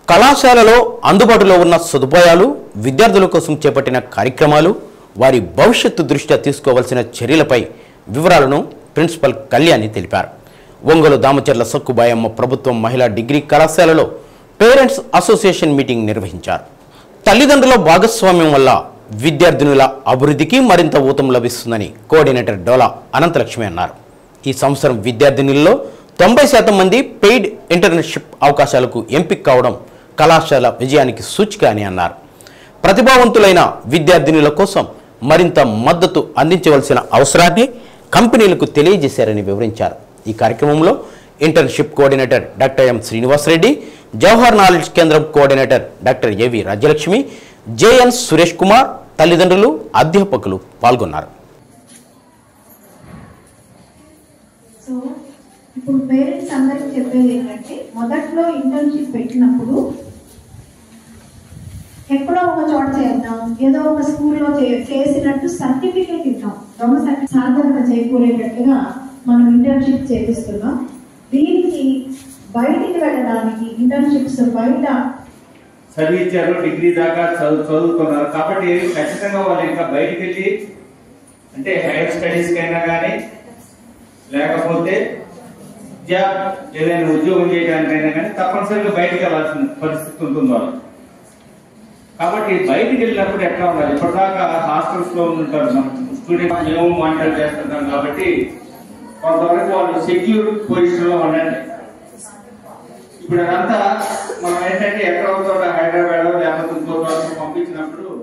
కళాశాలలో అందుబాటులో ఉన్న సదుపాయాలు విద్యార్థుల కోసం చేపట్టిన కార్యక్రమాలు వారి భవిష్యత్తు దృష్ట్యా తీసుకోవాల్సిన చర్యలపై వివరాలను ప్రిన్సిపల్ కళ్యాణి తెలిపారు ఒంగోలు దామచర్ల సక్కుబాయమ్మ ప్రభుత్వం మహిళా డిగ్రీ కళాశాలలో పేరెంట్స్ అసోసియేషన్ మీటింగ్ నిర్వహించారు తల్లిదండ్రుల భాగస్వామ్యం వల్ల విద్యార్థినుల అభివృద్ధికి మరింత ఊతం లభిస్తుందని కోఆర్డినేటర్ డోలా అనంతలక్ష్మి అన్నారు ఈ సంవత్సరం విద్యార్థినుల్లో తొంభై శాతం మంది పెయిడ్ ఇంటర్న్షిప్ అవకాశాలకు ఎంపిక కావడం కళాశాల విజయానికి సూచిక అని అన్నారు ప్రతిభావంతులైన విద్యార్థినుల కోసం మరింత మద్దతు అందించవలసిన అవసరాన్ని కంపెనీలకు తెలియజేశారని వివరించారు ఈ కార్యక్రమంలో internship coordinator doctor M Srinivasareddy Jawahar knowledge కేంద్రం coordinator doctor A V Rajyalakshmi JN Suresh Kumar తల్లిదండ్రులు అధ్యాపకులు పాల్గొన్నారు సో ఇప్పుడు పేరెంట్స్ అందరికి చెప్పేది ఏంటంటే మొదట్లో ఇంటర్న్షిప్ పెట్టినప్పుడు ఎక్కడో ఒక చోట చేద్దాం ఏదో ఒక స్కూల్లో చే- చేసినట్టు సర్టిఫికేట్ ఇద్దాం దొంగ సర్టి సాధన చేకూరేటట్టుగా మనం ఇంటర్న్షిప్ చేపిస్తున్నాం దీనికి బయటికి వెళ్ళడానికి ఇంటర్న్షిప్స్ బయట చదివించారు డిగ్రీ దాకా చదువు చదువుకున్నారు కాబట్టి ఖచ్చితంగా వాళ్ళు ఇంకా బయటికి వెళ్ళి అంటే హైయర్ స్టడీస్ కైనా కానీ లేకపోతే జాబ్ ఏదైనా ఉద్యోగం చేయడానికైనా కానీ తప్పనిసరిగా బయటికి వెళ్ళాల్సిన పరిస్థితి ఉంటుంది వాళ్ళు కాబట్టి బయటికి వెళ్ళినప్పుడు ఎట్లా ఉండాలి ఇప్పటిదాకా హాస్టల్స్ లో ఉంటారు మనం స్టూడెంట్ మేము మానిటర్ చేస్తుంటాం కాబట్టి కొంతవరకు వాళ్ళు సెక్యూర్ పొజిషన్ లో ఉండండి ఇప్పుడు అదంతా మనం ఏంటంటే ఎక్కడో చోట హైదరాబాద్ లేకపోతే ఇంకో చోట పంపించినప్పుడు